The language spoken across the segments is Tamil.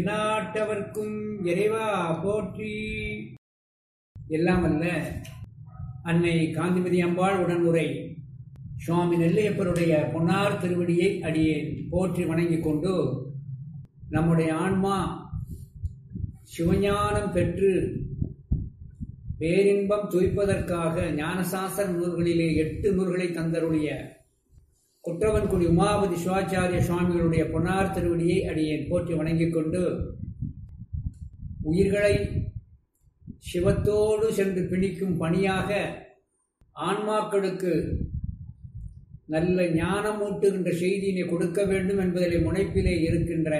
நாட்டவர்க்கும் இறைவா போற்றி எல்லாம் அல்ல அன்னை காந்திமதி அம்பாள் உடனுரை சுவாமி நெல்லையப்பருடைய பொன்னார் திருவடியை அடியேன் போற்றி வணங்கிக் கொண்டு நம்முடைய ஆன்மா சிவஞானம் பெற்று பேரின்பம் துய்ப்பதற்காக ஞானசாஸ்திர நூல்களிலே எட்டு நூல்களை தந்தருடைய குற்றவன்குடி உமாபதி சிவாச்சாரிய சுவாமிகளுடைய பொன்னார் திருவடியை அடியேன் போற்றி வணங்கிக் கொண்டு உயிர்களை சிவத்தோடு சென்று பிணிக்கும் பணியாக ஆன்மாக்களுக்கு நல்ல ஞானம் ஊட்டுகின்ற செய்தியினை கொடுக்க வேண்டும் என்பதிலே முனைப்பிலே இருக்கின்ற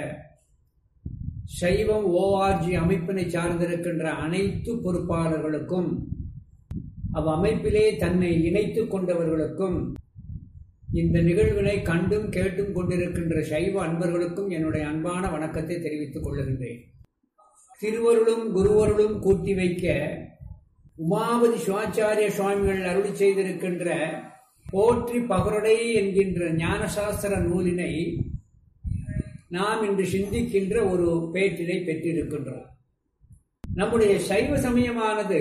சைவம் ஓஆர்ஜி அமைப்பினை சார்ந்திருக்கின்ற அனைத்து பொறுப்பாளர்களுக்கும் அவ் அமைப்பிலே தன்னை இணைத்துக் கொண்டவர்களுக்கும் இந்த நிகழ்வினை கண்டும் கேட்டும் கொண்டிருக்கின்ற சைவ அன்பர்களுக்கும் என்னுடைய அன்பான வணக்கத்தை தெரிவித்துக் கொள்ளுகின்றேன் திருவருளும் குருவருளும் கூட்டி வைக்க உமாபதி சிவாச்சாரிய சுவாமிகள் அருளி செய்திருக்கின்ற போற்றி பகருடை என்கின்ற ஞானசாஸ்திர நூலினை நாம் இன்று சிந்திக்கின்ற ஒரு பேட்டினை பெற்றிருக்கின்றோம் நம்முடைய சைவ சமயமானது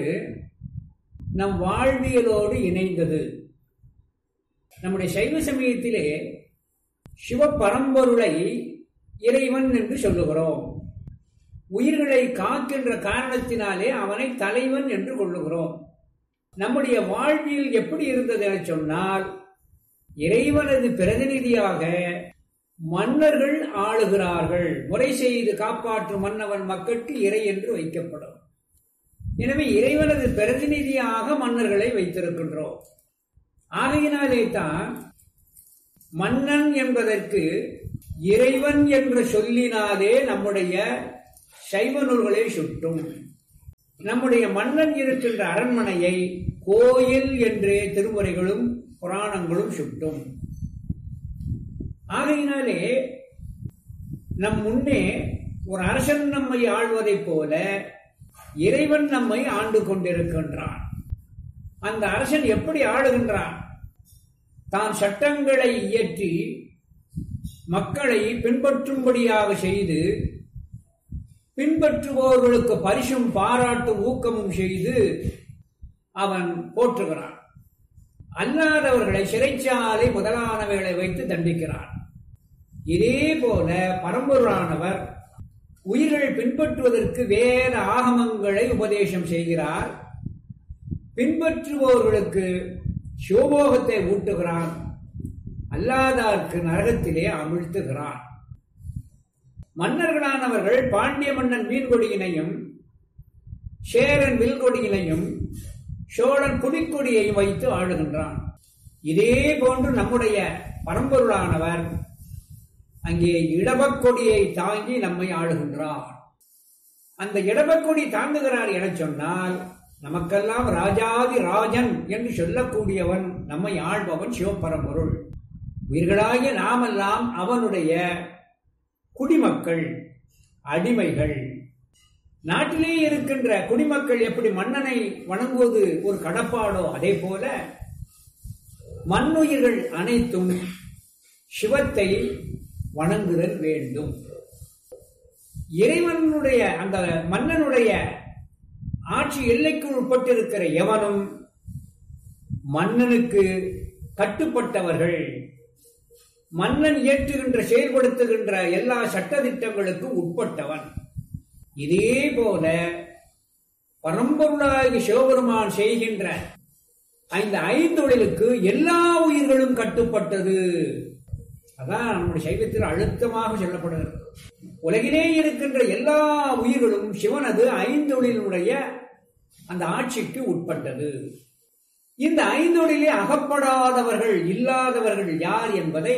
நம் வாழ்வியலோடு இணைந்தது நம்முடைய சைவ சமயத்திலே சிவ பரம்பொருளை இறைவன் என்று சொல்லுகிறோம் உயிர்களை காக்கின்ற காரணத்தினாலே அவனை தலைவன் என்று கொள்ளுகிறோம் நம்முடைய வாழ்வியல் எப்படி இருந்தது என சொன்னால் இறைவனது பிரதிநிதியாக மன்னர்கள் ஆளுகிறார்கள் முறை செய்து காப்பாற்றும் மன்னவன் மக்களுக்கு இறை என்று வைக்கப்படும் எனவே இறைவனது பிரதிநிதியாக மன்னர்களை வைத்திருக்கின்றோம் ஆகையினாலே தான் மன்னன் என்பதற்கு இறைவன் என்ற சொல்லினாலே நம்முடைய சைவ நூல்களை சுட்டும் நம்முடைய மன்னன் இருக்கின்ற அரண்மனையை கோயில் என்றே திருமுறைகளும் புராணங்களும் சுட்டும் ஆகையினாலே நம் முன்னே ஒரு அரசன் நம்மை ஆழ்வதைப் போல இறைவன் நம்மை ஆண்டு கொண்டிருக்கின்றான் அந்த அரசன் எப்படி ஆளுகின்றான் தான் சட்டங்களை இயற்றி மக்களை பின்பற்றும்படியாக செய்து பின்பற்றுபவர்களுக்கு பரிசும் பாராட்டும் ஊக்கமும் செய்து அவன் போற்றுகிறான் அல்லாதவர்களை சிறைச்சாலை முதலானவைகளை வைத்து தண்டிக்கிறான் இதே போல பரம்பொருளானவர் உயிர்கள் பின்பற்றுவதற்கு வேற ஆகமங்களை உபதேசம் செய்கிறார் பின்பற்றுபவர்களுக்கு சிவபோகத்தை ஊட்டுகிறான் அல்லாதார்க்கு நரகத்திலே அமிழ்த்துகிறான் மன்னர்களானவர்கள் பாண்டிய மன்னன் மீன்கொடியினையும் சேரன் வில்கொடியினையும் சோழன் குடிக்கொடியையும் வைத்து ஆளுகின்றான் இதே போன்று நம்முடைய பரம்பொருளானவர் அங்கே இடபக்கொடியை தாங்கி நம்மை ஆளுகின்றார் அந்த இடபக்கொடி தாங்குகிறார் என சொன்னால் நமக்கெல்லாம் ராஜாதி ராஜன் என்று சொல்லக்கூடியவன் நம்மை ஆள்பவன் சிவபரம்பொருள் உயிர்களாகிய நாமெல்லாம் அவனுடைய குடிமக்கள் அடிமைகள் நாட்டிலே இருக்கின்ற குடிமக்கள் எப்படி மன்னனை வணங்குவது ஒரு கடப்பாடோ அதே போல மண்ணுயிர்கள் அனைத்தும் சிவத்தை வணங்குதல் வேண்டும் இறைவனுடைய அந்த மன்னனுடைய ஆட்சி எல்லைக்கு உட்பட்டிருக்கிற எவனும் மன்னனுக்கு கட்டுப்பட்டவர்கள் மன்னன் இயற்றுகின்ற செயல்படுத்துகின்ற எல்லா சட்டத்திட்டங்களுக்கும் உட்பட்டவன் இதே போல பரம்பொருளாகி சிவபெருமான் செய்கின்ற இந்த ஐந்தொழிலுக்கு எல்லா உயிர்களும் கட்டுப்பட்டது அதான் நம்முடைய சைவத்தில் அழுத்தமாக சொல்லப்படுகிறது உலகிலே இருக்கின்ற எல்லா உயிர்களும் சிவனது ஐந்தொழிலுடைய அந்த ஆட்சிக்கு உட்பட்டது இந்த ஐந்தொழிலே அகப்படாதவர்கள் இல்லாதவர்கள் யார் என்பதை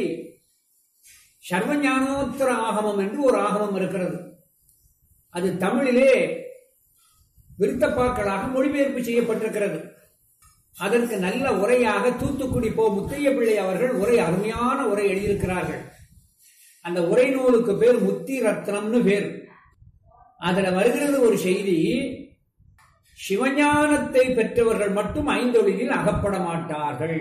சர்வஞானோத்தர ஆகமம் என்று ஒரு ஆகமம் இருக்கிறது அது தமிழிலே விருத்தப்பாக்களாக மொழிபெயர்ப்பு செய்யப்பட்டிருக்கிறது அதற்கு நல்ல உரையாக தூத்துக்குடி போ முத்தைய பிள்ளை அவர்கள் உரை அருமையான உரை எழுதியிருக்கிறார்கள் அந்த உரை நூலுக்கு பேர் முத்தி ரத்னம்னு பேர் அதுல வருகிறது ஒரு செய்தி சிவஞானத்தை பெற்றவர்கள் மட்டும் ஐந்தொழிலில் அகப்பட மாட்டார்கள்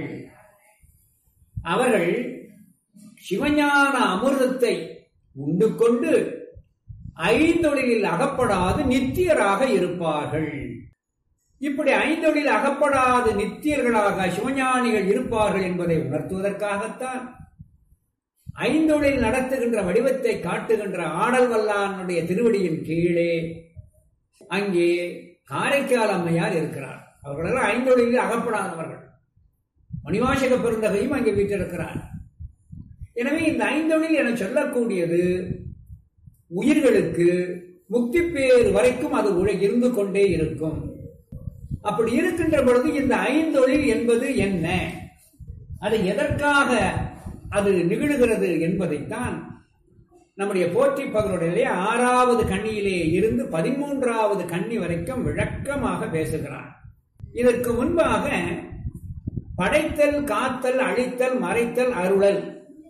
அவர்கள் சிவஞான அமிர்தத்தை உண்டு கொண்டு ஐந்தொழிலில் அகப்படாது நித்தியராக இருப்பார்கள் இப்படி ஐந்தொழில் அகப்படாது நித்தியர்களாக சிவஞானிகள் இருப்பார்கள் என்பதை உணர்த்துவதற்காகத்தான் ஐந்தொழில் நடத்துகின்ற வடிவத்தை காட்டுகின்ற ஆடல் வல்லானுடைய திருவடியின் கீழே அங்கே காரைக்கால் அம்மையார் இருக்கிறார் அவர்களெல்லாம் ஐந்தொழிலில் அகப்படாதவர்கள் மணிவாசக பெருந்தகையும் அங்கே வீட்டிருக்கிறார் எனவே இந்த ஐந்தொழில் என சொல்லக்கூடியது உயிர்களுக்கு முக்தி பேர் வரைக்கும் அது உழ இருந்து கொண்டே இருக்கும் அப்படி இருக்கின்ற பொழுது இந்த ஐந்தொழில் என்பது என்ன அது எதற்காக அது நிகழுகிறது என்பதைத்தான் நம்முடைய போற்றி பகருடைய ஆறாவது கண்ணியிலே இருந்து பதிமூன்றாவது கண்ணி வரைக்கும் விளக்கமாக பேசுகிறார் இதற்கு முன்பாக படைத்தல் காத்தல் அழித்தல் மறைத்தல் அருளல்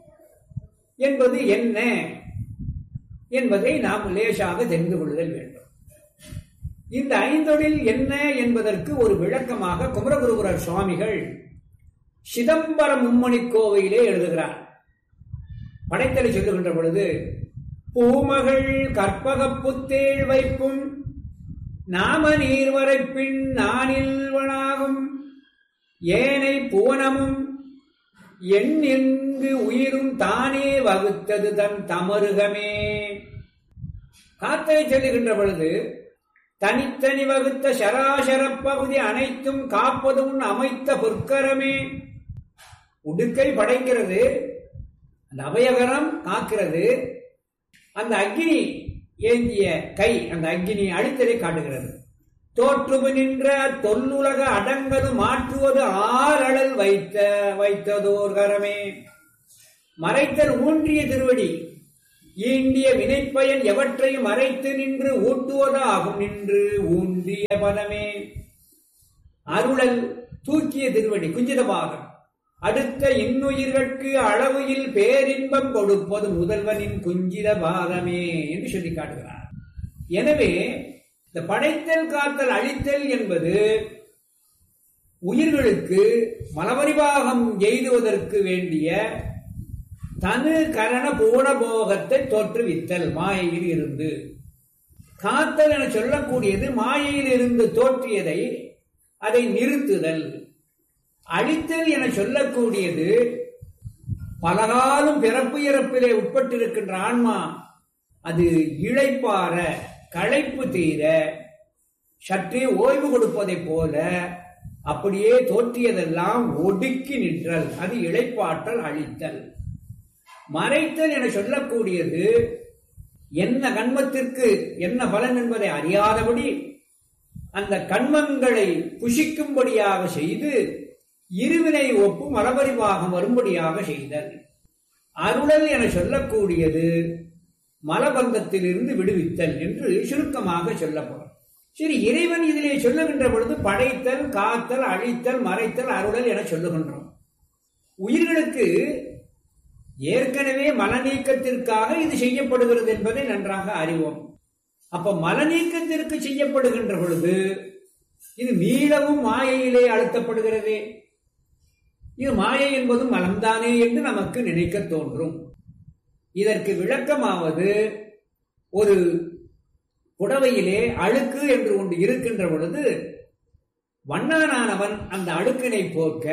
என்பது என்ன என்பதை நாம் லேசாக தெரிந்து கொள்ளுதல் வேண்டும் இந்த ஐந்தொழில் என்ன என்பதற்கு ஒரு விளக்கமாக குமரகுருபுரர் சுவாமிகள் சிதம்பரம் மும்மணி கோவையிலே எழுதுகிறார் படைத்தலை சொல்லுகின்ற பொழுது பூமகள் கற்பகப் புத்தேள் வைப்பும் நாம நீர்வரைப்பின் நானில்வனாகும் ஏனை புவனமும் எண்ணிங்கு உயிரும் தானே வகுத்தது தன் தமருகமே காத்தலை சொல்லுகின்ற பொழுது தனித்தனி வகுத்த சராசர பகுதி அனைத்தும் காப்பதும் அமைத்த பொற்கரமே உடுக்கை படைக்கிறது அந்த அபயகரம் காக்கிறது அந்த அக்னி ஏந்திய கை அந்த அக்னி அழித்தலை காட்டுகிறது தோற்றுவு நின்ற தொல்லுலக அடங்கது மாற்றுவது ஆறழல் வைத்த வைத்ததோர் கரமே மறைத்தல் ஊன்றிய திருவடி ஈண்டிய வினைப்பயன் எவற்றையும் மறைத்து நின்று ஊட்டுவதாகும் நின்று ஊன்றிய பதமே அருளல் தூக்கிய திருவடி குஞ்சித பாகம் அடுத்த இன்னுயிர்களுக்கு அளவையில் பேரின்பம் கொடுப்பது முதல்வனின் குஞ்சித பாதமே என்று சொல்லி காட்டுகிறார் எனவே இந்த படைத்தல் காத்தல் அழித்தல் என்பது உயிர்களுக்கு மலபரிபாகம் எய்துவதற்கு வேண்டிய தனு கரண பூணபோகத்தை தோற்றுவித்தல் மாயையில் இருந்து காத்தல் என சொல்லக்கூடியது மாயையில் இருந்து தோற்றியதை அதை நிறுத்துதல் அழித்தல் என சொல்லக்கூடியது பலகாலம் பிறப்பு இறப்பிலே உட்பட்டிருக்கின்ற ஆன்மா அது இழைப்பார களைப்பு தீர சற்றே ஓய்வு கொடுப்பதைப் போல அப்படியே தோற்றியதெல்லாம் ஒடுக்கி நின்றல் அது இழைப்பாற்றல் அழித்தல் மறைத்தல் என சொல்லக்கூடியது என்ன கண்மத்திற்கு என்ன பலன் என்பதை அறியாதபடி அந்த கண்மங்களை புஷிக்கும்படியாக செய்து இருவினை ஒப்பு மலபரிவாகம் வரும்படியாக செய்தல் அருளல் என சொல்லக்கூடியது மலபந்தத்திலிருந்து விடுவித்தல் என்று சுருக்கமாக சொல்லப்படும் சரி இறைவன் இதிலே சொல்லுகின்ற பொழுது படைத்தல் காத்தல் அழித்தல் மறைத்தல் அருளல் என சொல்லுகின்றோம் உயிர்களுக்கு ஏற்கனவே மல நீக்கத்திற்காக இது செய்யப்படுகிறது என்பதை நன்றாக அறிவோம் அப்ப மல நீக்கத்திற்கு செய்யப்படுகின்ற பொழுது இது மீளவும் மாயையிலே அழுத்தப்படுகிறதே இது மாயை என்பதும் மலம்தானே என்று நமக்கு நினைக்க தோன்றும் இதற்கு விளக்கமாவது ஒரு புடவையிலே அழுக்கு என்று ஒன்று இருக்கின்ற பொழுது வண்ணானவன் அந்த அழுக்கினை போக்க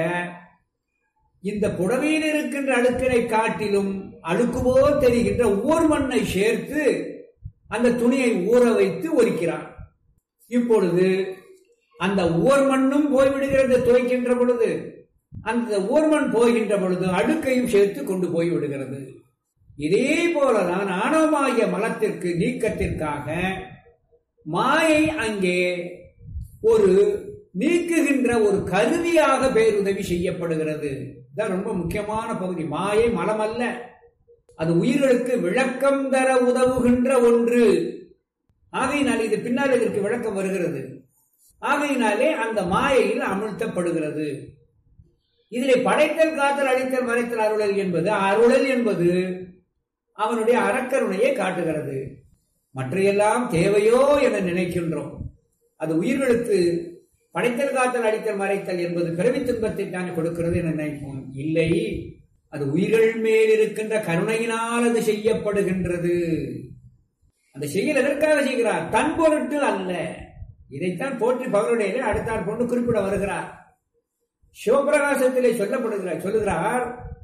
இந்த புடவையில் இருக்கின்ற அழுக்கினை காட்டிலும் அழுக்குவோ தெரிகின்ற ஓர் மண்ணை சேர்த்து அந்த துணியை ஊற வைத்து ஒரிக்கிறான் இப்பொழுது அந்த ஓர் மண்ணும் போய்விடுகிறது துவைக்கின்ற பொழுது அந்த ஓர்மண் போகின்ற பொழுது அழுக்கையும் சேர்த்து கொண்டு போய் விடுகிறது இதே போலதான் ஆணவமாகிய மலத்திற்கு நீக்கத்திற்காக மாயை அங்கே ஒரு நீக்குகின்ற ஒரு கருவியாக பேருதவி செய்யப்படுகிறது இதான் ரொம்ப முக்கியமான பகுதி மாயை மலம் அல்ல அது உயிர்களுக்கு விளக்கம் தர உதவுகின்ற ஒன்று ஆகையினால் இது பின்னால் இதற்கு விளக்கம் வருகிறது ஆகையினாலே அந்த மாயையில் அமிழ்த்தப்படுகிறது இதிலே படைத்தல் காத்தல் அழித்தல் மறைத்தல் அருளல் என்பது அருளல் என்பது அவனுடைய அறக்கருணையை காட்டுகிறது மற்றையெல்லாம் தேவையோ என நினைக்கின்றோம் அது உயிர்களுக்கு படைத்தல் காத்தல் அடித்தல் மறைத்தல் என்பது பிறவி துன்பத்தை தான் கொடுக்கிறது என நினைப்போம் இல்லை அது உயிர்கள் மேல் இருக்கின்ற கருணையினால் அது செய்யப்படுகின்றது அந்த செயல் எதற்காக செய்கிறார் தன் பொருட்டு அல்ல இதைத்தான் போற்றி பகருடைய அடுத்தார் கொண்டு குறிப்பிட வருகிறார் சிவபிரகாசத்திலே சொல்லப்படுகிறார் சொல்லுகிறார்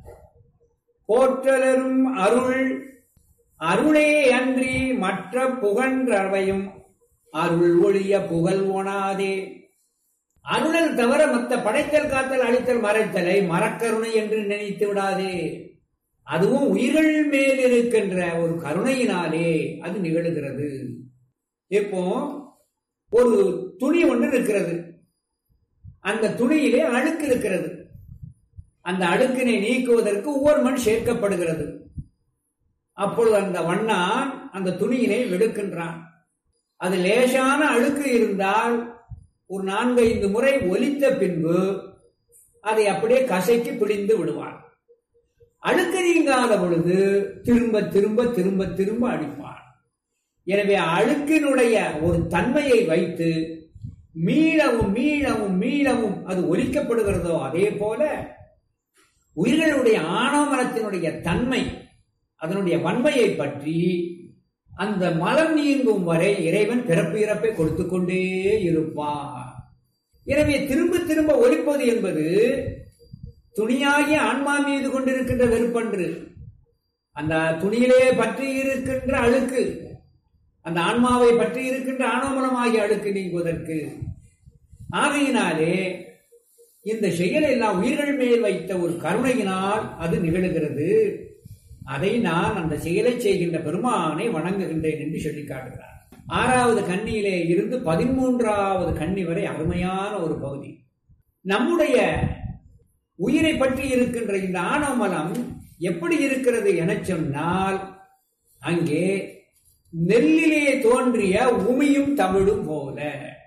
போற்றலரும் அருள் அருளே அன்றி மற்ற புகன்றவையும் அருள் ஒழிய புகழ் ஒணாதே அருளல் தவிர மற்ற படைத்தல் காத்தல் அழித்தல் மறைத்தலை மரக்கருணை என்று நினைத்து விடாதே அதுவும் உயிர்கள் மேல் இருக்கின்ற ஒரு கருணையினாலே அது நிகழுகிறது இப்போ ஒரு துணி ஒன்று இருக்கிறது அந்த துணியிலே அழுக்கு இருக்கிறது அந்த அழுக்கினை நீக்குவதற்கு ஒவ்வொரு மண் சேர்க்கப்படுகிறது அப்பொழுது அந்த வண்ணான் அந்த துணியினை வெடுக்கின்றான் அது லேசான அழுக்கு இருந்தால் ஒரு நான்கு ஐந்து முறை ஒலித்த பின்பு அதை அப்படியே கசைக்கு பிடிந்து விடுவான் அழுக்கு நீங்காத பொழுது திரும்ப திரும்ப திரும்ப திரும்ப அடிப்பான் எனவே அழுக்கினுடைய ஒரு தன்மையை வைத்து மீளவும் மீளவும் மீளவும் அது ஒலிக்கப்படுகிறதோ அதே போல உயிர்களுடைய ஆணவமரத்தினுடைய தன்மை அதனுடைய வன்மையை பற்றி அந்த மலம் நீங்கும் வரை இறைவன் பிறப்பு இறப்பை கொடுத்து கொண்டே இருப்பான் எனவே திரும்ப திரும்ப ஒலிப்பது என்பது துணியாகிய ஆன்மா மீது கொண்டிருக்கின்ற வெறுப்பன்று அந்த துணியிலே பற்றி இருக்கின்ற அழுக்கு அந்த ஆன்மாவை பற்றி இருக்கின்ற ஆணவமலமாகிய அழுக்கு நீங்குவதற்கு ஆகையினாலே இந்த செயல் எல்லாம் உயிர்கள் மேல் வைத்த ஒரு கருணையினால் அது நிகழுகிறது அதை நான் அந்த செயலை செய்கின்ற பெருமானை வணங்குகின்றேன் என்று சொல்லி காட்டுகிறார் ஆறாவது கண்ணியிலே இருந்து பதிமூன்றாவது கண்ணி வரை அருமையான ஒரு பகுதி நம்முடைய உயிரை பற்றி இருக்கின்ற இந்த ஆணவமலம் எப்படி இருக்கிறது என சொன்னால் அங்கே நெல்லிலே தோன்றிய உமியும் தமிழும் போல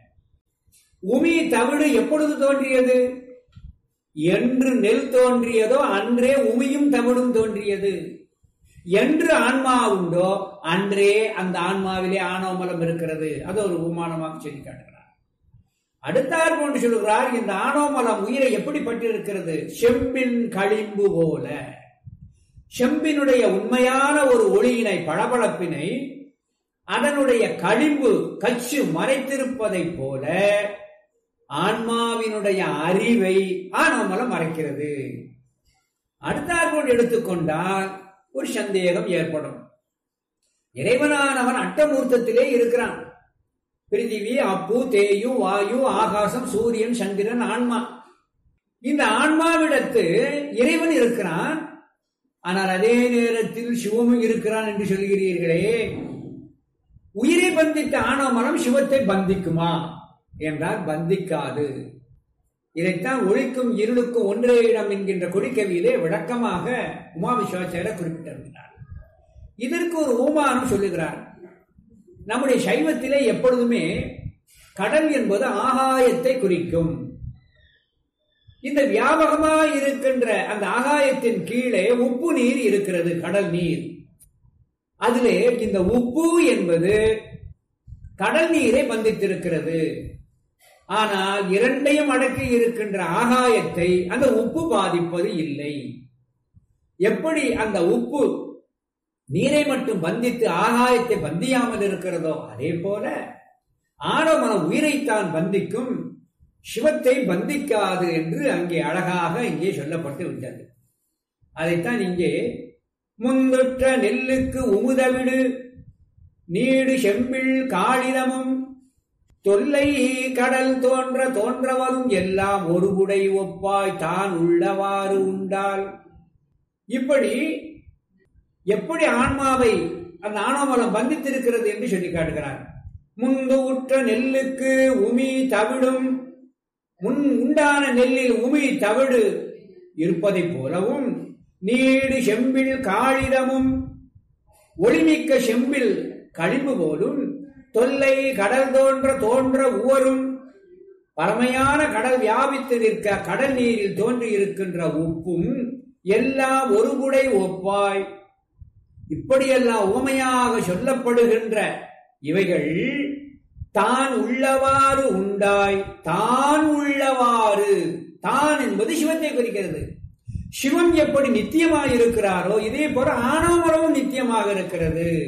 உமி தமிழ் எப்பொழுது தோன்றியது என்று நெல் தோன்றியதோ அன்றே உமியும் தமிழும் தோன்றியது என்று ஆன்மா உண்டோ அன்றே அந்த ஆன்மாவிலே ஆணவமலம் இருக்கிறது அது ஒரு உமானமாக சொல்லி காட்டுகிறார் அடுத்தார் கொண்டு சொல்கிறார் இந்த ஆணவமலம் உயிரை எப்படி பட்டிருக்கிறது செம்பின் களிம்பு போல செம்பினுடைய உண்மையான ஒரு ஒளியினை பளபளப்பினை அதனுடைய களிம்பு கச்சு மறைத்திருப்பதைப் போல ஆன்மாவினுடைய அறிவை ஆணவமலம் மறைக்கிறது அடுத்தார் கொண்டு எடுத்துக்கொண்டால் ஒரு சந்தேகம் ஏற்படும் இறைவனானவன் அட்டமூர்த்தத்திலே இருக்கிறான் பிரிதிவி அப்பு தேயு வாயு ஆகாசம் சூரியன் சந்திரன் ஆன்மா இந்த ஆன்மாவிடத்து இறைவன் இருக்கிறான் ஆனால் அதே நேரத்தில் சிவமும் இருக்கிறான் என்று சொல்கிறீர்களே உயிரை பந்தித்த ஆணவமனம் சிவத்தை பந்திக்குமா என்றால் பந்திக்காது இதைத்தான் ஒழிக்கும் இருளுக்கும் ஒன்றே இடம் என்கின்ற கொடிக்கவியிலே விளக்கமாக உமா விஸ்வாச்சாரியர் குறிப்பிட்டிருக்கிறார் இதற்கு ஒரு ஊமானம் சொல்லுகிறார் நம்முடைய சைவத்திலே எப்பொழுதுமே கடல் என்பது ஆகாயத்தை குறிக்கும் இந்த வியாபகமாக இருக்கின்ற அந்த ஆகாயத்தின் கீழே உப்பு நீர் இருக்கிறது கடல் நீர் அதிலே இந்த உப்பு என்பது கடல் நீரை பந்தித்திருக்கிறது ஆனால் இரண்டையும் அடக்கி இருக்கின்ற ஆகாயத்தை அந்த உப்பு பாதிப்பது இல்லை எப்படி அந்த உப்பு நீரை மட்டும் பந்தித்து ஆகாயத்தை பந்தியாமல் இருக்கிறதோ அதே போல ஆடவன உயிரைத்தான் பந்திக்கும் சிவத்தை பந்திக்காது என்று அங்கே அழகாக இங்கே சொல்லப்பட்டு விட்டது அதைத்தான் இங்கே முந்துற்ற நெல்லுக்கு உமுதவிடு நீடு செம்பில் காளிதமும் தொல்லை கடல் தோன்ற தோன்றவரும் எல்லாம் ஒரு குடை ஒப்பாய் தான் உள்ளவாறு உண்டால் இப்படி எப்படி ஆன்மாவை அந்த ஆணவமலம் பந்தித்திருக்கிறது என்று சொல்லி காட்டுகிறார் முன்பு உற்ற நெல்லுக்கு உமி தவிடும் முன் உண்டான நெல்லில் உமி தவிடு இருப்பதைப் போலவும் நீடு செம்பில் காளிதமும் ஒளிமிக்க செம்பில் கழிவு போலும் தொல்லை கடல் தோன்ற தோன்ற உவரும் பழமையான கடல் வியாபித்து நிற்க கடல் நீரில் தோன்றி இருக்கின்ற உப்பும் எல்லாம் ஒரு குடை ஒப்பாய் இப்படியெல்லாம் உவமையாக சொல்லப்படுகின்ற இவைகள் தான் உள்ளவாறு உண்டாய் தான் உள்ளவாறு தான் என்பது சிவத்தை குறிக்கிறது சிவன் எப்படி நித்தியமாக இருக்கிறாரோ இதே போல ஆணவமரமும் நித்தியமாக இருக்கிறது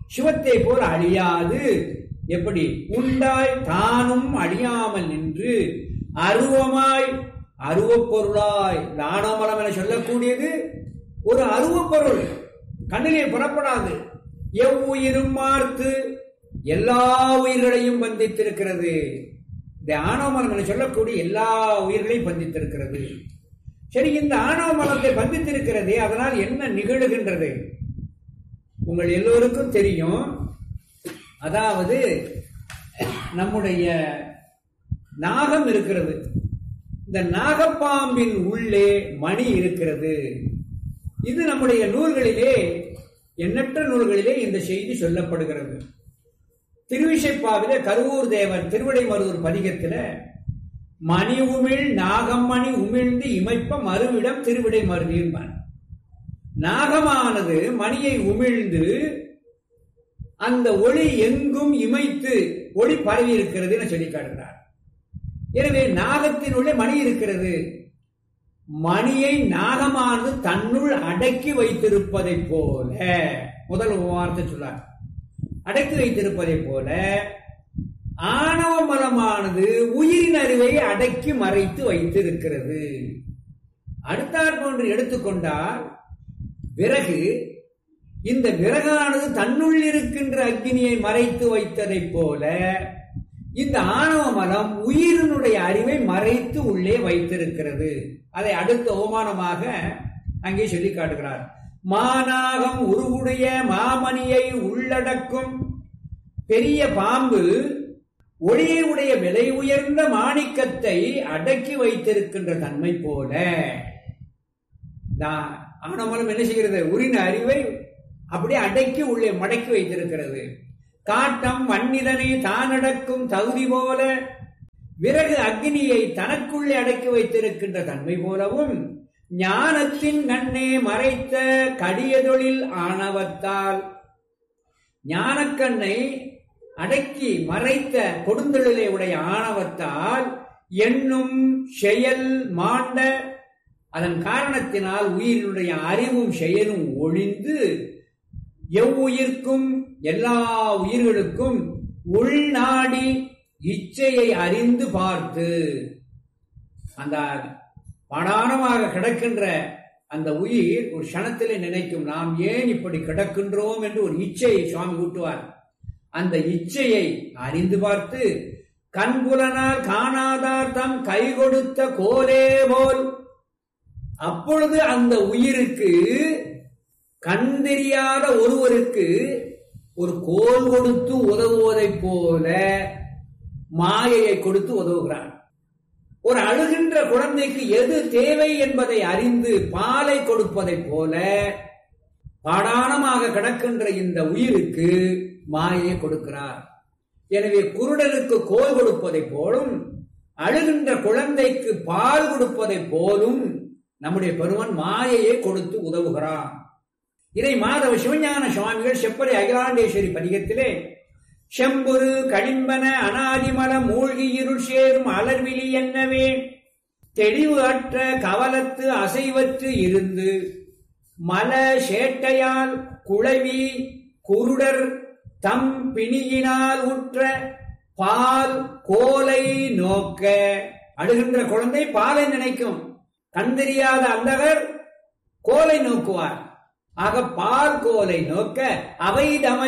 சிவத்தை போல் அழியாது எப்படி உண்டாய் தானும் அழியாமல் நின்று அருவமாய் அருவப்பொருளாய் தானமலம் என சொல்லக்கூடியது ஒரு அருவப்பொருள் கண்ணிலே புறப்படாது எவ்வுயிரும் பார்த்து எல்லா உயிர்களையும் பந்தித்திருக்கிறது இந்த ஆணவமலம் என சொல்லக்கூடிய எல்லா உயிர்களையும் பந்தித்திருக்கிறது சரி இந்த ஆணவ மலத்தை பந்தித்திருக்கிறதே அதனால் என்ன நிகழுகின்றது உங்கள் எல்லோருக்கும் தெரியும் அதாவது நம்முடைய நாகம் இருக்கிறது இந்த நாகப்பாம்பின் உள்ளே மணி இருக்கிறது இது நம்முடைய நூல்களிலே எண்ணற்ற நூல்களிலே இந்த செய்தி சொல்லப்படுகிறது திருவிசைப்பாவிலே கருவூர் தேவன் திருவிடைமருதூர் பதிகத்தில் மணி உமிழ் நாகம்மணி உமிழ்ந்து இமைப்ப மறுவிடம் திருவிடை மருதியும்பான் நாகமானது மணியை உமிழ்ந்து அந்த ஒளி எங்கும் இமைத்து ஒளி பரவி இருக்கிறது என சொல்லி காட்டுகிறார் எனவே நாகத்தினுள்ளே மணி இருக்கிறது மணியை நாகமானது தன்னுள் அடக்கி வைத்திருப்பதை போல முதல் வார்த்தை சொல்லார் அடக்கி வைத்திருப்பதை போல ஆணவ மலமானது உயிரின் அறிவை அடக்கி மறைத்து வைத்திருக்கிறது அடுத்தாற் போன்று எடுத்துக்கொண்டால் விறகு இந்த விறகானது தன்னுள் இருக்கின்ற அக்னியை மறைத்து வைத்ததை போல இந்த ஆணவ மலம் உயிரினுடைய அறிவை மறைத்து உள்ளே வைத்திருக்கிறது அதை அடுத்த அவமானமாக அங்கே சொல்லி காட்டுகிறார் மாநாகம் உருவுடைய மாமணியை உள்ளடக்கும் பெரிய பாம்பு ஒளியை உடைய விலை உயர்ந்த மாணிக்கத்தை அடக்கி வைத்திருக்கின்ற தன்மை போல ஆனமலம் என்ன செய்கிறது உரின அறிவை அப்படியே அடக்கி உள்ளே மடக்கி வைத்திருக்கிறது காட்டம் வன்னிதனை தானடக்கும் தகுதி போல விறகு அக்னியை தனக்குள்ளே அடக்கி வைத்திருக்கின்ற தன்மை போலவும் ஞானத்தின் கண்ணே மறைத்த கடியதொழில் ஆணவத்தால் ஞானக்கண்ணை அடக்கி மறைத்த கொடுந்தொழிலை உடைய ஆணவத்தால் எண்ணும் செயல் மாண்ட அதன் காரணத்தினால் உயிரினுடைய அறிவும் செயலும் ஒழிந்து எவ்வுயிர்க்கும் எல்லா உயிர்களுக்கும் உள்நாடி இச்சையை அறிந்து பார்த்து அந்த படானமாக கிடக்கின்ற அந்த உயிர் ஒரு க்ஷணத்திலே நினைக்கும் நாம் ஏன் இப்படி கிடக்கின்றோம் என்று ஒரு இச்சையை சுவாமி ஊட்டுவார் அந்த இச்சையை அறிந்து பார்த்து கண்புலனால் காணாதார் தம் கை கொடுத்த கோலே போல் அப்பொழுது அந்த உயிருக்கு கண் தெரியாத ஒருவருக்கு ஒரு கோல் கொடுத்து உதவுவதை போல மாயையை கொடுத்து உதவுகிறான் ஒரு அழுகின்ற குழந்தைக்கு எது தேவை என்பதை அறிந்து பாலை கொடுப்பதை போல பாடானமாக கிடக்கின்ற இந்த உயிருக்கு மாயையை கொடுக்கிறார் எனவே குருடனுக்கு கோல் கொடுப்பதை போலும் அழுகின்ற குழந்தைக்கு பால் கொடுப்பதை போலும் நம்முடைய பெருமன் மாயையை கொடுத்து உதவுகிறான் இதை மாதவ சிவஞான சுவாமிகள் செப்பரை அகிலாண்டேஸ்வரி பதிகத்திலே செம்புரு கடிம்பன அனாதிமல மூழ்கி இருள் சேரும் அலர்விழி என்னவே தெளிவு அற்ற கவலத்து அசைவற்று இருந்து மல சேட்டையால் குழவி குருடர் தம் பிணியினால் உற்ற பால் கோலை நோக்க அழுகின்ற குழந்தை பாலை நினைக்கும் கண் தெரியாத அந்தகர் கோலை நோக்குவார் ஆக பால் கோலை நோக்க அவை